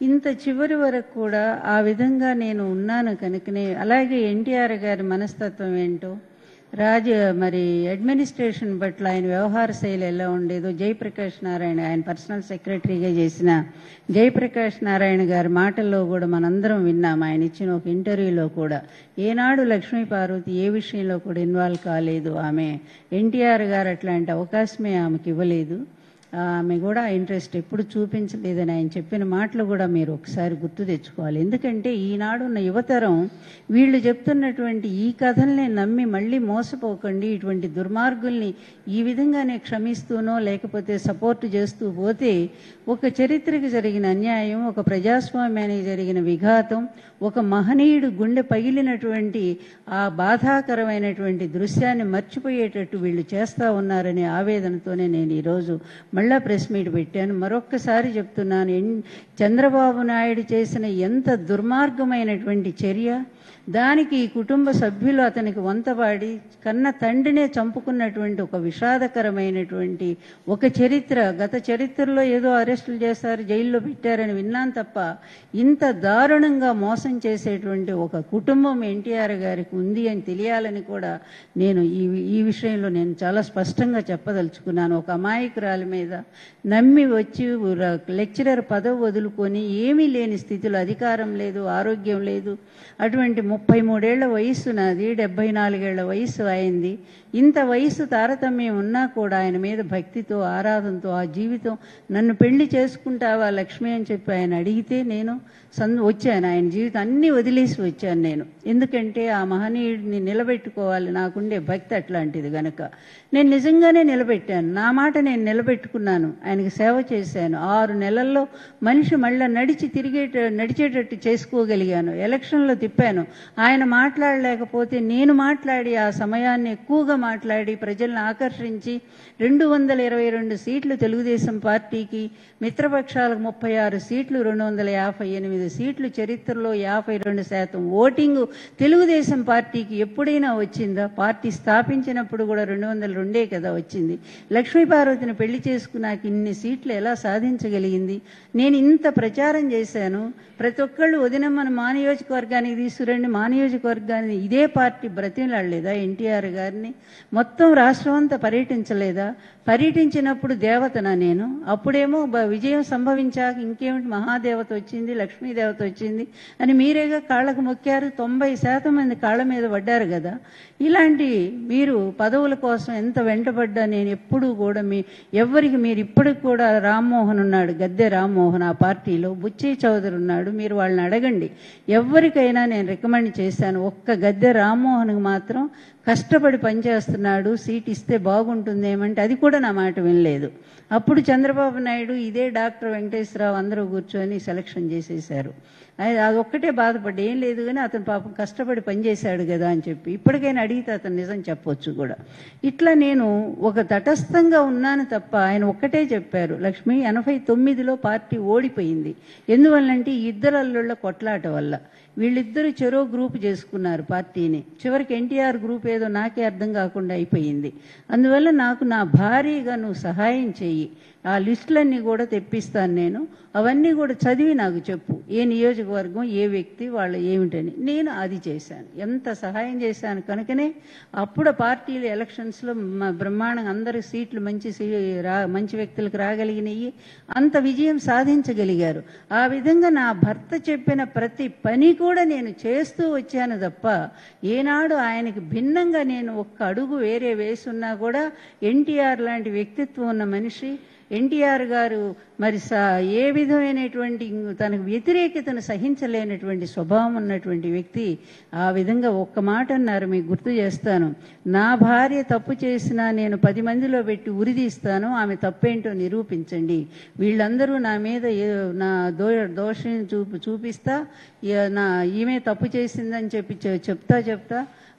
ఇంత చివరి వరకు కూడా ఆ విధంగా నేను ఉన్నాను కనుకనే అలాగే ఎన్టీఆర్ గారి మనస్తత్వం ఏంటో రాజ మరి అడ్మినిస్ట్రేషన్ పట్ల ఆయన వ్యవహార శైలి ఎలా ఉండేదో జయప్రకాష్ నారాయణ ఆయన పర్సనల్ సెక్రటరీగా చేసిన జయప్రకాష్ నారాయణ గారి మాటల్లో కూడా మనందరం విన్నాం ఆయన ఇచ్చిన ఒక ఇంటర్వ్యూలో కూడా ఏనాడు లక్ష్మీ పార్వతి ఏ విషయంలో కూడా ఇన్వాల్వ్ కాలేదు ఆమె ఎన్టీఆర్ గారు అట్లాంటి అవకాశమే ఆమెకి ఇవ్వలేదు ఆమె కూడా ఇంట్రెస్ట్ ఎప్పుడు చూపించలేదని ఆయన చెప్పిన మాటలు కూడా మీరు ఒకసారి గుర్తు తెచ్చుకోవాలి ఎందుకంటే ఈనాడు ఉన్న యువతరం వీళ్ళు చెప్తున్నటువంటి ఈ కథల్ని నమ్మి మళ్ళీ మోసపోకండి ఇటువంటి దుర్మార్గుల్ని ఈ విధంగానే క్షమిస్తూనో లేకపోతే సపోర్ట్ చేస్తూ పోతే ఒక చరిత్రకు జరిగిన అన్యాయం ఒక ప్రజాస్వామ్యానికి జరిగిన విఘాతం ఒక మహనీయుడు గుండె పగిలినటువంటి ఆ బాధాకరమైనటువంటి దృశ్యాన్ని మర్చిపోయేటట్టు వీళ్ళు చేస్తా ఉన్నారనే ఆవేదనతోనే నేను ఈరోజు మళ్ళా ప్రెస్ మీట్ పెట్టాను మరొక్కసారి చెప్తున్నాను ఎన్- చంద్రబాబు నాయుడు చేసిన ఎంత దుర్మార్గమైనటువంటి చర్య దానికి ఈ కుటుంబ సభ్యులు అతనికి వంతపాడి కన్న తండ్రినే చంపుకున్నటువంటి ఒక విషాదకరమైనటువంటి ఒక చరిత్ర గత చరిత్రలో ఏదో అరెస్టులు చేశారు జైల్లో పెట్టారని విన్నాను తప్ప ఇంత దారుణంగా మోసం చేసేటువంటి ఒక కుటుంబం ఎన్టీఆర్ గారికి ఉంది అని తెలియాలని కూడా నేను ఈ ఈ విషయంలో నేను చాలా స్పష్టంగా చెప్పదలుచుకున్నాను ఒక అమాయకురాలి మీద నమ్మి వచ్చి ర- లెక్చరర్ పదవి వదులుకొని ఏమీ లేని స్థితిలో అధికారం లేదు ఆరోగ్యం లేదు అటువంటి ముప్పై మూడేళ్ల వయస్సు నాది డెబ్బై నాలుగేళ్ల వయస్సు అయింది ఇంత వయస్సు తారతమ్యం ఉన్నా కూడా ఆయన మీద భక్తితో ఆరాధనతో ఆ జీవితం నన్ను పెళ్లి చేసుకుంటావా లక్ష్మి అని చెప్పి ఆయన అడిగితే నేను సంద వచ్చాను ఆయన జీవితం అన్ని వదిలేసి వచ్చాను నేను ఎందుకంటే ఆ మహనీయుడిని నిలబెట్టుకోవాలి నాకుండే భక్తి అట్లాంటిది గనక నేను నిజంగానే నిలబెట్టాను నా మాట నేను నిలబెట్టుకున్నాను ఆయనకి సేవ చేశాను ఆరు నెలల్లో మనిషి మళ్ళా నడిచి తిరిగేట నడిచేటట్టు చేసుకోగలిగాను ఎలక్షన్లో తిప్పాను ఆయన మాట్లాడలేకపోతే నేను మాట్లాడి ఆ సమయాన్ని ఎక్కువగా మాట్లాడి ప్రజలను ఆకర్షించి రెండు వందల ఇరవై రెండు సీట్లు తెలుగుదేశం పార్టీకి మిత్రపక్షాలకు ముప్పై ఆరు సీట్లు రెండు వందల యాభై ఎనిమిది సీట్లు చరిత్రలో యాభై రెండు శాతం ఓటింగు తెలుగుదేశం పార్టీకి ఎప్పుడైనా వచ్చిందా పార్టీ స్థాపించినప్పుడు కూడా రెండు వందల రెండే కదా వచ్చింది లక్ష్మీపార్వతిని పెళ్లి చేసుకున్నాక ఇన్ని సీట్లు ఎలా సాధించగలిగింది నేను ఇంత ప్రచారం చేశాను ప్రతి ఒక్కళ్ళు వదినమ్మను మా నియోజకవర్గానికి తీసుకురండి మా నియోజకవర్గాన్ని ఇదే పార్టీ బ్రతిమలాడలేదా ఎన్టీఆర్ గారిని మొత్తం రాష్ట్రం అంతా పర్యటించలేదా పర్యటించినప్పుడు దేవతనా నేను అప్పుడేమో బ- విజయం సంభవించాక ఇంకేమిటి మహాదేవత వచ్చింది లక్ష్మీదేవత వచ్చింది అని మీరేగా కాళ్ళకు మొక్కారు తొంభై శాతం మంది కాళ్ళ మీద పడ్డారు కదా ఇలాంటి మీరు పదవుల కోసం ఎంత వెంటబడ్డా నేను ఎప్పుడూ కూడా మీ ఎవరికి మీరు ఇప్పటికి కూడా రామ్మోహన్ ఉన్నాడు గద్దె రామ్మోహన్ ఆ పార్టీలో బుచ్చి చౌదరి ఉన్నాడు మీరు వాళ్ళని అడగండి ఎవరికైనా నేను రికమెండ్ చేశాను ఒక్క గద్దె రామ్మోహన్కి మాత్రం కష్టపడి పనిచేస్తున్నాడు సీట్ ఇస్తే బాగుంటుంది ఏమంటే అది కూడా నా మాట వినలేదు అప్పుడు చంద్రబాబు నాయుడు ఇదే డాక్టర్ వెంకటేశ్వరరావు అందరూ కూర్చొని సెలక్షన్ చేసేశారు అది అదొక్కటే బాధపడ్డా ఏం లేదు కానీ అతను పాపం కష్టపడి పనిచేశాడు కదా అని చెప్పి ఇప్పటికైనా అడిగితే అతను నిజం చెప్పొచ్చు కూడా ఇట్లా నేను ఒక తటస్థంగా ఉన్నాను తప్ప ఆయన ఒక్కటే చెప్పారు లక్ష్మి ఎనభై తొమ్మిదిలో పార్టీ ఓడిపోయింది ఎందువల్లంటే ఈ ఇద్దరు అల్లుళ్ళ కొట్లాట వల్ల వీళ్ళిద్దరూ చెరో గ్రూప్ చేసుకున్నారు పార్టీని చివరికి ఎన్టీఆర్ గ్రూప్ ఏదో నాకే అర్థం కాకుండా అయిపోయింది అందువల్ల నాకు నా భారీగా నువ్వు సహాయం చెయ్యి ఆ లిస్టులన్నీ కూడా తెప్పిస్తాను నేను అవన్నీ కూడా చదివి నాకు చెప్పు ఏ నియోజకవర్గం ఏ వ్యక్తి వాళ్ళు ఏమిటని నేను అది చేశాను ఎంత సహాయం చేశాను కనుకనే అప్పుడు పార్టీలు ఎలక్షన్స్లో మా బ్రహ్మాండంగా అందరి సీట్లు మంచి సీ- రా మంచి వ్యక్తులకు రాగలిగినాయి అంత విజయం సాధించగలిగారు ఆ విధంగా నా భర్త చెప్పిన ప్రతి పని కూడా నేను చేస్తూ వచ్చాను తప్ప ఏనాడు ఆయనకి భిన్నంగా నేను ఒక్క అడుగు వేరే వేసున్నా కూడా ఎన్టీఆర్ లాంటి వ్యక్తిత్వం ఉన్న మనిషి ఎన్టీఆర్ గారు మరి స ఏ విధమైనటువంటి తనకు వ్యతిరేకతను సహించలేనటువంటి స్వభావం ఉన్నటువంటి వ్యక్తి ఆ విధంగా ఒక్క మాట అన్నారు మీకు గుర్తు చేస్తాను నా భార్య తప్పు చేసినా నేను పది మందిలో పెట్టి ఉరిదీస్తాను ఆమె తప్పేంటో నిరూపించండి వీళ్ళందరూ నా మీద ఏ- నా దో దోషం చూపి చూపిస్తా ఏ- నా ఈమె తప్పు చేసిందని చెప్పి చె- చెప్తా చెప్తా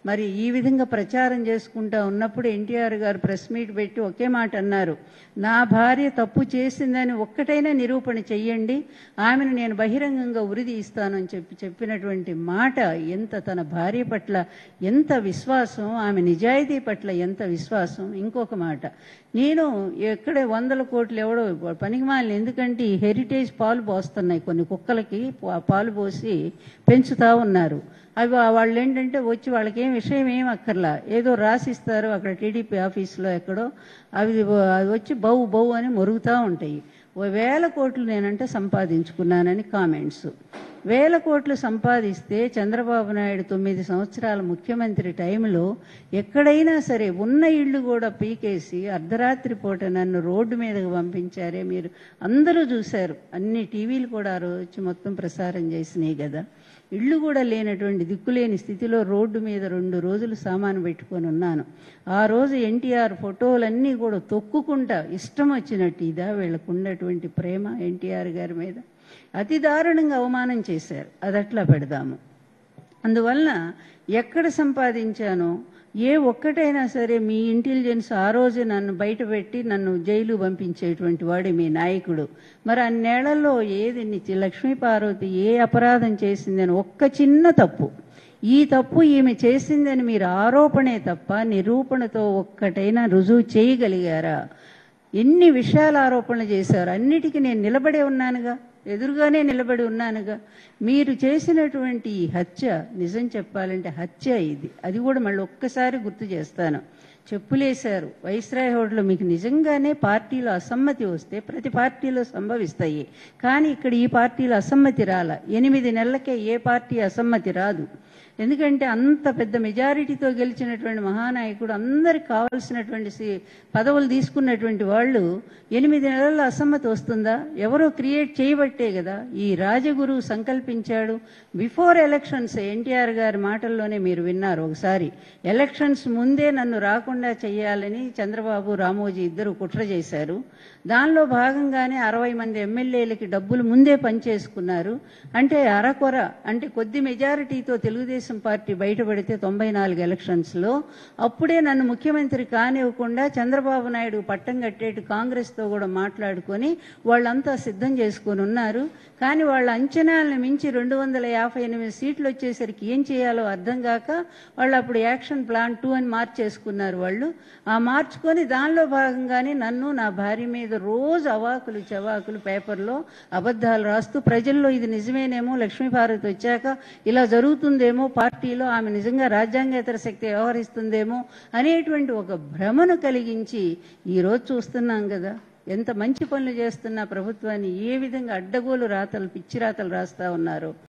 మరి ఈ విధంగా ప్రచారం చేసుకుంటా ఉన్నప్పుడు ఎన్టీఆర్ గారు ప్రెస్ మీట్ పెట్టి ఒకే మాట అన్నారు నా భార్య తప్పు చేసిందని ఒక్కటైనా నిరూపణ చెయ్యండి ఆమెను నేను బహిరంగంగా ఉరిది ఇస్తానని చెప్పి చెప్పినటువంటి మాట ఎంత తన భార్య పట్ల ఎంత విశ్వాసం ఆమె నిజాయితీ పట్ల ఎంత విశ్వాసం ఇంకొక మాట నేను ఎక్కడే వందల కోట్లు ఎవడో పనికి మాలిన ఎందుకంటే ఈ హెరిటేజ్ పాలు పోస్తున్నాయి కొన్ని కుక్కలకి పా- పాలు పోసి పెంచుతా ఉన్నారు అవి వా- వాళ్ళు ఏంటంటే వచ్చి వాళ్ళకి ఏం విషయం ఏం అక్కర్లా ఏదో రాసిస్తారు అక్కడ టీడీపీ ఆఫీస్లో ఎక్కడో అవి అవి వచ్చి బౌ బౌ అని మొరుగుతూ ఉంటాయి ఓ వేల కోట్లు నేనంటే సంపాదించుకున్నానని కామెంట్స్ వేల కోట్లు సంపాదిస్తే చంద్రబాబు నాయుడు తొమ్మిది సంవత్సరాల ముఖ్యమంత్రి టైంలో ఎక్కడైనా సరే ఉన్న ఇళ్ళు కూడా పీకేసి అర్ధరాత్రి పూట నన్ను రోడ్డు మీదకు పంపించారే మీరు అందరూ చూశారు అన్ని టీవీలు కూడా ఆ రోజు వచ్చి మొత్తం ప్రసారం చేసినాయి కదా ఇళ్ళు కూడా లేనటువంటి దిక్కులేని స్థితిలో రోడ్డు మీద రెండు రోజులు సామాను పెట్టుకొని ఉన్నాను ఆ రోజు ఎన్టీఆర్ ఫోటోలన్నీ కూడా తొక్కుకుంటా ఇష్టం వచ్చినట్టు ఇదా వీళ్ళకు ఉన్నటువంటి ప్రేమ ఎన్టీఆర్ గారి మీద అతి దారుణంగా అవమానం చేశారు అది అట్లా పెడదాము అందువలన ఎక్కడ సంపాదించానో ఏ ఒక్కటైనా సరే మీ ఇంటెలిజెన్స్ ఆ రోజు నన్ను బయట పెట్టి నన్ను జైలు పంపించేటువంటి వాడే మీ నాయకుడు మరి అన్నేళ్లలో ఏది ని- లక్ష్మీ పార్వతి ఏ అపరాధం చేసిందని ఒక్క చిన్న తప్పు ఈ తప్పు ఈమె చేసిందని మీరు ఆరోపణే తప్ప నిరూపణతో ఒక్కటైనా రుజువు చేయగలిగారా ఎన్ని విషయాల ఆరోపణలు చేశారు అన్నిటికీ నేను నిలబడే ఉన్నానుగా ఎదురుగానే నిలబడి ఉన్నానుగా మీరు చేసినటువంటి ఈ హత్య నిజం చెప్పాలంటే హత్య ఇది అది కూడా మళ్ళీ ఒక్కసారి గుర్తు చేస్తాను చెప్పులేశారు వైస్రాయ్ హోటల్లో మీకు నిజంగానే పార్టీలో అసమ్మతి వస్తే ప్రతి పార్టీలో సంభవిస్తాయి కానీ ఇక్కడ ఈ పార్టీలో అసమ్మతి రాల ఎనిమిది నెలలకే ఏ పార్టీ అసమ్మతి రాదు ఎందుకంటే అంత పెద్ద మెజారిటీతో గెలిచినటువంటి మహానాయకుడు అందరికి కావాల్సినటువంటి సి- పదవులు తీసుకున్నటువంటి వాళ్ళు ఎనిమిది నెలల్లో అసమ్మతి వస్తుందా ఎవరో క్రియేట్ చేయబట్టే కదా ఈ రాజగురు సంకల్పించాడు బిఫోర్ ఎలక్షన్స్ ఎన్టీఆర్ గారి మాటల్లోనే మీరు విన్నారు ఒకసారి ఎలక్షన్స్ ముందే నన్ను రాకుండా చేయాలని చంద్రబాబు రామోజీ ఇద్దరు కుట్ర చేశారు దానిలో భాగంగానే అరవై మంది ఎమ్మెల్యేలకి డబ్బులు ముందే పనిచేసుకున్నారు అంటే అరకొర అంటే కొద్ది మెజారిటీతో తెలుగుదేశం పార్టీ బయటపడితే తొంభై నాలుగు ఎలక్షన్స్లో అప్పుడే నన్ను ముఖ్యమంత్రి కానివ్వకుండా చంద్రబాబు నాయుడు పట్టం కట్టేటు కాంగ్రెస్తో కూడా మాట్లాడుకొని వాళ్ళంతా సిద్ధం చేసుకొని ఉన్నారు కానీ వాళ్ళ అంచనాలను మించి రెండు వందల యాభై ఎనిమిది సీట్లు వచ్చేసరికి ఏం చేయాలో అర్థం కాక వాళ్ళు అప్పుడు యాక్షన్ ప్లాన్ టూ అని మార్చేసుకున్నారు వాళ్ళు ఆ మార్చుకొని దానిలో భాగంగానే నన్ను నా భార్య మీద రోజు అవాకులు చవాకులు పేపర్లో అబద్ధాలు రాస్తూ ప్రజల్లో ఇది నిజమేనేమో లక్ష్మీపార్వతి వచ్చాక ఇలా జరుగుతుందేమో పార్టీలో ఆమె నిజంగా రాజ్యాంగేతర శక్తి వ్యవహరిస్తుందేమో అనేటువంటి ఒక భ్రమను కలిగించి ఈ రోజు చూస్తున్నాం కదా ఎంత మంచి పనులు చేస్తున్న ప్రభుత్వాన్ని ఏ విధంగా అడ్డగోలు రాతలు పిచ్చి రాతలు రాస్తా ఉన్నారో